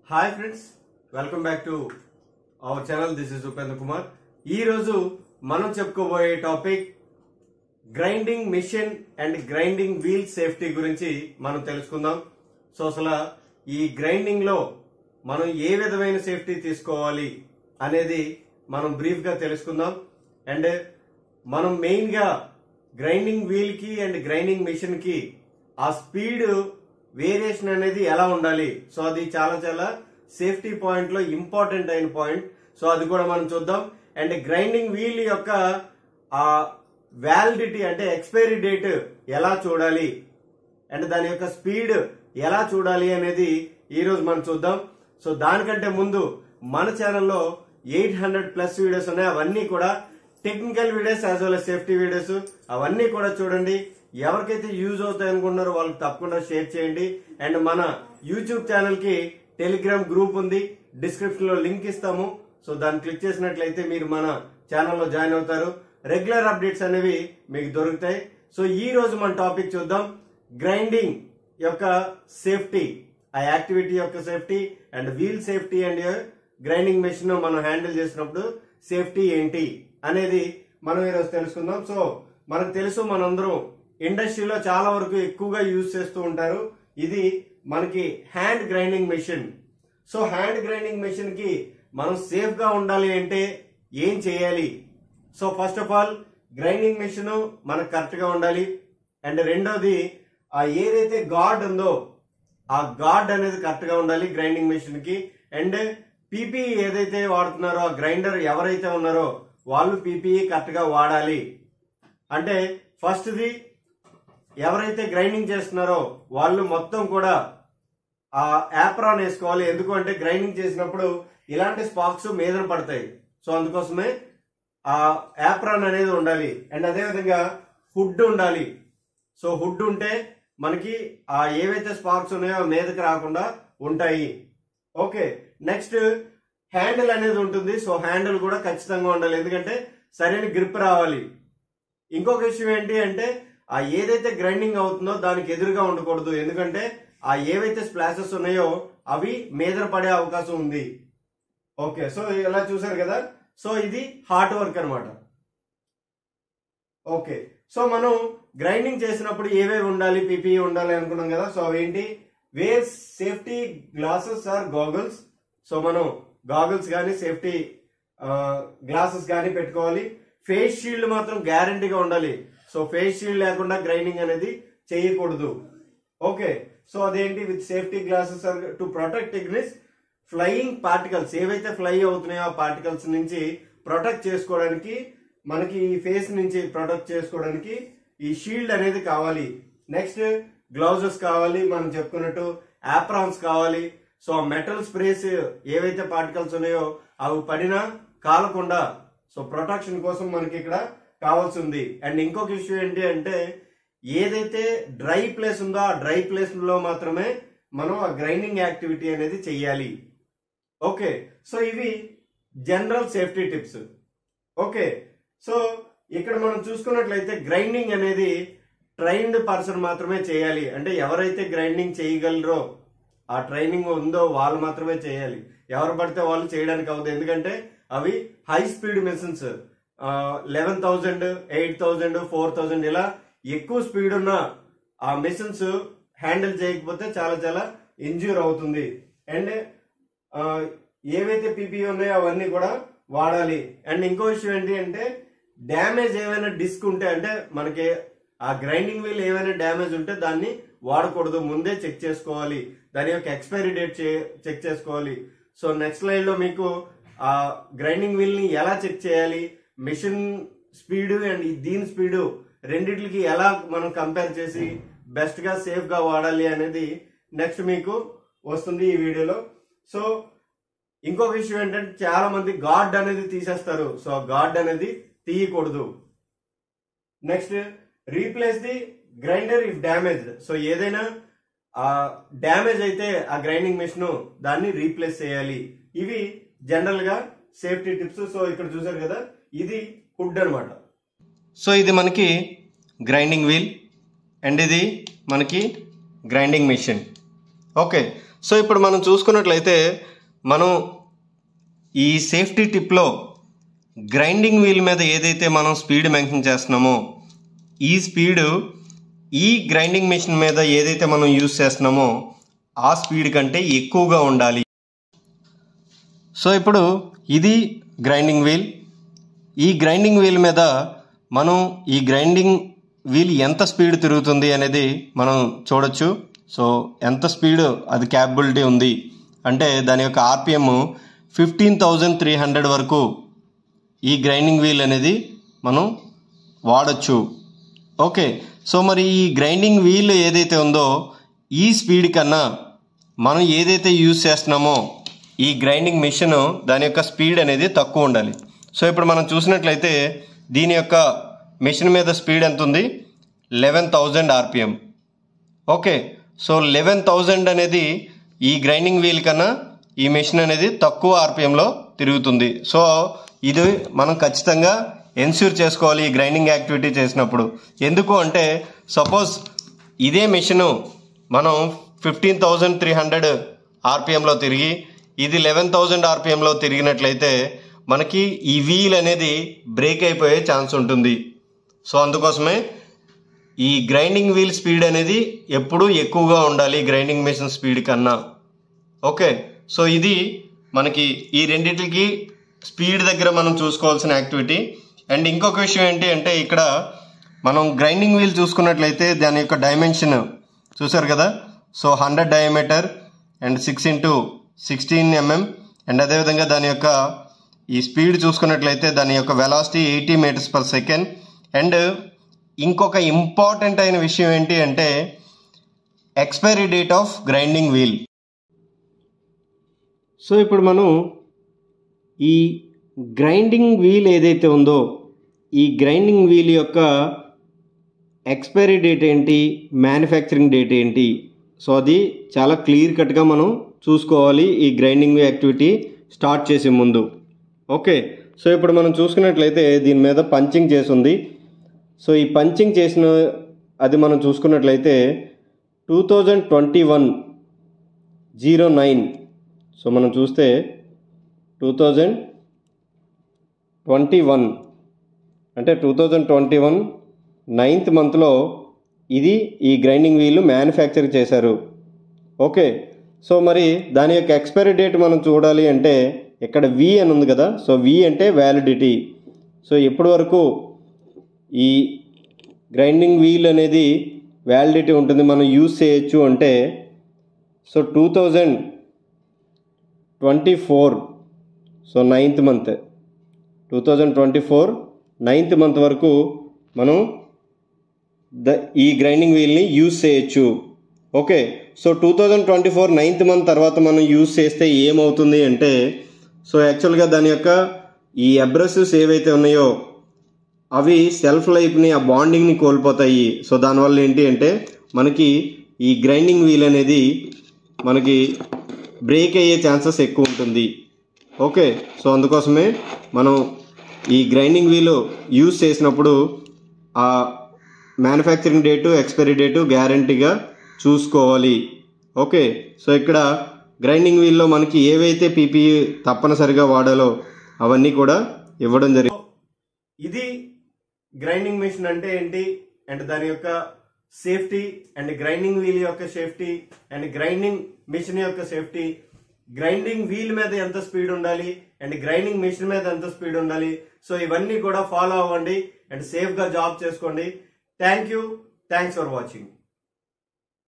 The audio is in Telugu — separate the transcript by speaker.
Speaker 1: hi friends welcome back to our channel this is Upendra Kumar ఈ రోజు మనం చెప్పుకోబోయే topic grinding machine and grinding wheel safety గురించి మనం తెలుసుకుందాం సో అసలు ఈ గ్రైండింగ్ లో మనం ఏ విధమైన సేఫ్టీ తీసుకోవాలి అనేది మనం బ్రీఫ్ గా తెలుసుకుందాం అండ్ మనం మెయిన్ గా గ్రైండింగ్ వీల్ కి అండ్ గ్రైండింగ్ మిషన్ కి ఆ స్పీడ్ వేరియేషన్ అనేది ఎలా ఉండాలి సో అది చాలా చాలా సేఫ్టీ పాయింట్ లో ఇంపార్టెంట్ అయిన పాయింట్ సో అది కూడా మనం చూద్దాం అండ్ గ్రైండింగ్ వీల్ యొక్క ఆ వ్యాలిడిటీ అంటే ఎక్స్పైరీ డేట్ ఎలా చూడాలి అండ్ దాని యొక్క స్పీడ్ ఎలా చూడాలి అనేది ఈ రోజు మనం చూద్దాం సో దానికంటే ముందు మన ఛానల్లో ఎయిట్ హండ్రెడ్ ప్లస్ వీడియోస్ ఉన్నాయి అవన్నీ కూడా technical videos as well safety videos అవన్నీ కూడా చూడండి ఎవరికైతే యూజ్ అవుతాయి అనుకుంటున్నారో వాళ్ళకి తప్పకుండా షేర్ చేయండి అండ్ మన యూట్యూబ్ ఛానల్ కి టెలిగ్రామ్ గ్రూప్ ఉంది డిస్క్రిప్షన్ లో లింక్ ఇస్తాము సో దాన్ని క్లిక్ చేసినట్లయితే మీరు మన ఛానల్లో జాయిన్ అవుతారు రెగ్యులర్ అప్డేట్స్ అనేవి మీకు దొరుకుతాయి సో ఈ రోజు మన టాపిక్ చూద్దాం గ్రైండింగ్ యొక్క సేఫ్టీ ఆ యాక్టివిటీ యొక్క safety and wheel safety and grinding machine మనం హ్యాండిల్ చేసినప్పుడు సేఫ్టీ ఏంటి అనేది మనం ఈరోజు తెలుసుకుందాం సో మనకు తెలుసు మనందరం ఇండస్ట్రీలో చాలా వరకు ఎక్కువగా యూజ్ చేస్తూ ఉంటారు ఇది మనకి hand grinding machine so hand grinding machine కి మనం సేఫ్ గా ఉండాలి అంటే ఏం చేయాలి so first of all grinding machine మనకు కరెక్ట్ గా ఉండాలి అండ్ రెండోది ఆ ఏదైతే గాడ్ ఉందో ఆ గాడ్ అనేది కరెక్ట్ గా ఉండాలి గ్రైండింగ్ మెషిన్ కి అండ్ పీపీ ఏదైతే వాడుతున్నారో ఆ గ్రైండర్ ఎవరైతే ఉన్నారో వాళ్ళు పీపీఈ కరెక్ట్ గా వాడాలి అంటే ఫస్ట్ది ఎవరైతే గ్రైండింగ్ చేస్తున్నారో వాళ్ళు మొత్తం కూడా ఆ యాప్రాన్ వేసుకోవాలి ఎందుకు అంటే గ్రైండింగ్ చేసినప్పుడు ఇలాంటి స్పార్క్స్ మీదన పడతాయి సో అందుకోసమే ఆ యాప్రాన్ అనేది ఉండాలి అండ్ అదే విధంగా హుడ్ ఉండాలి సో హుడ్ ఉంటే మనకి ఆ ఏవైతే స్పార్క్స్ ఉన్నాయో అవి మీదకి రాకుండా ఉంటాయి ఓకే నెక్స్ట్ హ్యాండిల్ అనేది ఉంటుంది సో హ్యాండిల్ కూడా ఖచ్చితంగా ఉండాలి ఎందుకంటే సరైన గ్రిప్ రావాలి ఇంకొక విషయం ఏంటి అంటే ఆ ఏదైతే గ్రైండింగ్ అవుతుందో దానికి ఎదురుగా ఉండకూడదు ఎందుకంటే ఆ ఏవైతే స్ప్లాషెస్ ఉన్నాయో అవి మీద పడే అవకాశం ఉంది ఓకే సో ఇలా చూసారు కదా సో ఇది హార్డ్ వర్క్ అనమాట ఓకే సో మనం గ్రైండింగ్ చేసినప్పుడు ఏవేవి ఉండాలి పీపీ ఉండాలి అనుకున్నాం కదా సో అవేంటి wear safety glasses or goggles so మనం గాగుల్స్ కానీ సేఫ్టీ గ్లాసెస్ కానీ పెట్టుకోవాలి ఫేస్ షీల్డ్ మాత్రం గ్యారంటీగా ఉండాలి సో ఫేస్ షీల్డ్ లేకుండా గ్రైండింగ్ అనేది చేయకూడదు ఓకే సో అదేంటి with safety glasses or to protect against flying particles ఏవైతే ఫ్లై అవుతున్నాయో ఆ పార్టికల్స్ నుంచి ప్రొటెక్ట్ చేసుకోవడానికి మనకి ఈ ఫేస్ నుంచి ప్రొటెక్ట్ చేసుకోవడానికి ఈ షీల్డ్ అనేది కావాలి నెక్స్ట్ గ్లౌజెస్ కావాలి మనం చెప్పుకున్నట్టు యాప్రాన్స్ కావాలి సో మెటల్ స్ప్రేస్ ఏవైతే పార్టికల్స్ ఉన్నాయో అవి పడినా కాలకుండా సో ప్రొటెక్షన్ కోసం మనకి ఇక్కడ కావాల్సి ఉంది అండ్ ఇంకొక ఇష్యూ ఏంటి అంటే ఏదైతే డ్రై ప్లేస్ ఉందో ఆ డ్రై ప్లేస్ లో మాత్రమే మనం ఆ గ్రైండింగ్ యాక్టివిటీ అనేది చెయ్యాలి ఓకే సో ఇవి general safety tips okay so ఇక్కడ మనం చూసుకున్నట్లయితే గ్రైండింగ్ అనేది ట్రైన్డ్ పర్సన్ మాత్రమే చేయాలి అంటే ఎవరైతే గ్రైండింగ్ చేయగలరో ఆ ట్రైనింగ్ ఉందో వాళ్ళు మాత్రమే చేయాలి ఎవరు పడితే వాళ్ళు చేయడానికి అవ్వదు ఎందుకంటే అవి high speed machines eleven thousand eight thousand four thousand ఇలా ఎక్కువ స్పీడ్ ఉన్న ఆ మెషిన్స్ హ్యాండిల్ చేయకపోతే చాలా చాలా ఇంజ్యూర్ అవుతుంది అండ్ ఏవైతే పీపీ ఉన్నాయో అవన్నీ కూడా వాడాలి అండ్ ఇంకో విషయం ఏంటి అంటే డ్యామేజ్ ఏమైనా డిస్క్ ఉంటే అంటే మనకి ఆ గ్రైండింగ్ వీల్ ఏమైనా డ్యామేజ్ ఉంటే దాన్ని వాడకూడదు ముందే చెక్ చేసుకోవాలి దాని యొక్క ఎక్స్పైరీ డేట్ చెక్ చేసుకోవాలి సో నెక్స్ట్ లైన్ లో మీకు ఆ గ్రైండింగ్ వీల్ ని ఎలా చెక్ చేయాలి మిషన్ స్పీడ్ అండ్ దీని స్పీడ్ రెండిట్లకి ఎలా మనం కంపేర్ చేసి బెస్ట్ గా సేఫ్ గా వాడాలి అనేది నెక్స్ట్ మీకు వస్తుంది ఈ వీడియోలో సో ఇంకొక విషయం ఏంటంటే చాలా మంది గాడ్ అనేది తీసేస్తారు సో గాడ్ అనేది తీయకూడదు next replace the grinder if damage so ఏదైనా ఆ డ్యామేజ్ అయితే ఆ గ్రైండింగ్ మెషిన్ దాన్ని రీప్లేస్ చేయాలి ఇవి జనరల్ గా సేఫ్టీ టిప్స్ సో ఇక్కడ చూసారు కదా ఇది హుడ్ అనమాట సో ఇది మనకి గ్రైండింగ్ వీల్ అండ్ ఇది మనకి గ్రైండింగ్ మెషిన్ ఓకే సో ఇప్పుడు మనం చూసుకున్నట్లయితే మనం ఈ సేఫ్టీ టిప్లో గ్రైండింగ్ వీల్ మీద ఏదైతే మనం స్పీడ్ మెన్షన్ చేస్తున్నామో ఈ స్పీడ్ ఈ గ్రైండింగ్ మెషిన్ మీద ఏదైతే మనం యూజ్ చేస్తున్నామో ఆ స్పీడ్ కంటే ఎక్కువగా ఉండాలి సో ఇప్పుడు ఇది గ్రైండింగ్ వీల్ ఈ గ్రైండింగ్ వీల్ మీద మనం ఈ గ్రైండింగ్ వీల్ ఎంత స్పీడ్ తిరుగుతుంది అనేది మనం చూడొచ్చు సో ఎంత స్పీడ్ అది క్యాపబిలిటీ ఉంది అంటే దాని యొక్క RPM fifteen thousand three hundred వరకు ఈ గ్రైండింగ్ వీల్ అనేది మనం వాడచ్చు ఓకే సో మరి ఈ గ్రైండింగ్ వీల్ ఏదైతే ఉందో ఈ స్పీడ్ కన్నా మనం ఏదైతే యూజ్ చేస్తున్నామో ఈ గ్రైండింగ్ మిషన్ దాని యొక్క స్పీడ్ అనేది తక్కువ ఉండాలి సో ఇప్పుడు మనం చూసినట్లయితే దీని యొక్క మిషన్ మీద స్పీడ్ ఎంత ఉంది eleven thousand RPM okay so eleven thousand అనేది ఈ గ్రైండింగ్ వీల్ కన్నా ఈ మెషిన్ అనేది తక్కువ ఆర్పిఎంలో తిరుగుతుంది సో ఇది మనం ఖచ్చితంగా ఎన్ష్యూర్ చేసుకోవాలి ఈ గ్రైండింగ్ యాక్టివిటీ చేసినప్పుడు ఎందుకు అంటే సపోజ్ ఇదే మెషిన్ మనం ఫిఫ్టీన్ థౌజండ్ త్రీ హండ్రెడ్ ఆర్పిఎంలో తిరిగి ఇది లెవెన్ థౌజండ్ ఆర్పిఎంలో తిరిగినట్లయితే మనకి ఈ వీల్ అనేది బ్రేక్ అయిపోయే ఛాన్స్ ఉంటుంది సో అందుకోసమే ఈ గ్రైండింగ్ వీల్ స్పీడ్ అనేది ఎప్పుడూ ఎక్కువగా ఉండాలి గ్రైండింగ్ మెషిన్ స్పీడ్ కన్నా ఓకే సో ఇది మనకి ఈ రెండింటికి స్పీడ్ దగ్గర మనం చూసుకోవాల్సిన యాక్టివిటీ అండ్ ఇంకొక విషయం ఏంటి అంటే ఇక్కడ మనం గ్రైండింగ్ వీల్ చూసుకున్నట్లయితే దాని యొక్క డైమెన్షన్ చూసారు కదా so hundred diameter and six into sixteen MM and అదేవిధంగా దాని యొక్క ఈ స్పీడ్ చూసుకున్నట్లయితే దాని యొక్క velocity eighty metres per second and ఇంకొక ఇంపార్టెంట్ అయిన విషయం ఏంటి అంటే expiry date of grinding wheel so ఇప్పుడు మనం ఈ గ్రైండింగ్ వీల్ ఏదైతే ఉందో ఈ గ్రైండింగ్ వీల్ యొక్క ఎక్స్పైరీ డేట్ ఏంటి మ్యానుఫ్యాక్చరింగ్ డేట్ ఏంటి సో అది చాలా క్లియర్ కట్గా మనం చూసుకోవాలి ఈ గ్రైండింగ్ యాక్టివిటీ స్టార్ట్ చేసే ముందు ఓకే సో ఇప్పుడు మనం చూసుకున్నట్లయితే దీని మీద పంచింగ్ చేసి ఉంది సో ఈ పంచింగ్ చేసిన అది మనం చూసుకున్నట్లయితే two thousand twenty one zero nine so మనం చూస్తే టూ థౌజండ్ ట్వంటీ వన్ అంటే two thousand twenty one ninth మంత్లో ఇది ఈ గ్రైండింగ్ వీల్ మ్యానుఫ్యాక్చర్ చేశారు ఓకే సో మరి దాని యొక్క ఎక్స్పైరీ డేట్ మనం చూడాలి అంటే ఇక్కడ వి అని ఉంది కదా సో వి అంటే వ్యాలిడిటీ సో ఎప్పటి వరకు ఈ గ్రైండింగ్ వీల్ అనేది వ్యాలిడిటీ ఉంటుంది మనం యూజ్ చేయొచ్చు అంటే so two thousand twenty four so ninth month two thousand twenty four ninth month వరకు మనం ద ఈ గ్రైండింగ్ వీల్ని యూజ్ చేయొచ్చు okay so two thousand twenty four ninth month తర్వాత మనం యూజ్ చేస్తే ఏమవుతుంది అంటే సో యాక్చువల్గా దాని యొక్క ఈ అబ్రసివ్స్ ఏవైతే ఉన్నాయో అవి సెల్ఫ్ లైఫ్ని ఆ బాండింగ్ని కోల్పోతాయి సో దానివల్ల ఏంటి అంటే మనకి ఈ గ్రైండింగ్ వీల్ అనేది మనకి బ్రేక్ అయ్యే ఛాన్సెస్ ఎక్కువ ఉంటుంది ఓకే సో అందుకోసమే మనం ఈ గ్రైండింగ్ వీల్ యూజ్ చేసినప్పుడు ఆ మ్యానుఫ్యాక్చరింగ్ డేటు ఎక్స్పైరీ డేటు గ్యారంటీగా చూసుకోవాలి ఓకే సో ఇక్కడ గ్రైండింగ్ వీల్లో మనకి ఏవైతే పీపీఈ తప్పనిసరిగా వాడాలో అవన్నీ కూడా ఇవ్వడం జరిగింది ఇది గ్రైండింగ్ మెషిన్ అంటే ఏంటి అండ్ దాని యొక్క సేఫ్టీ అండ్ గ్రైండింగ్ వీల్ యొక్క సేఫ్టీ అండ్ గ్రైండింగ్ మెషిన్ యొక్క సేఫ్టీ గ్రైండింగ్ వీల్ మీద ఎంత స్పీడ్ ఉండాలి అండ్ గ్రైండింగ్ మెషిన్ మీద ఎంత స్పీడ్ ఉండాలి సో ఇవన్నీ కూడా ఫాలో అవ్వండి అండ్ సేఫ్ గా జాబ్ చేసుకోండి thank you thanks for watching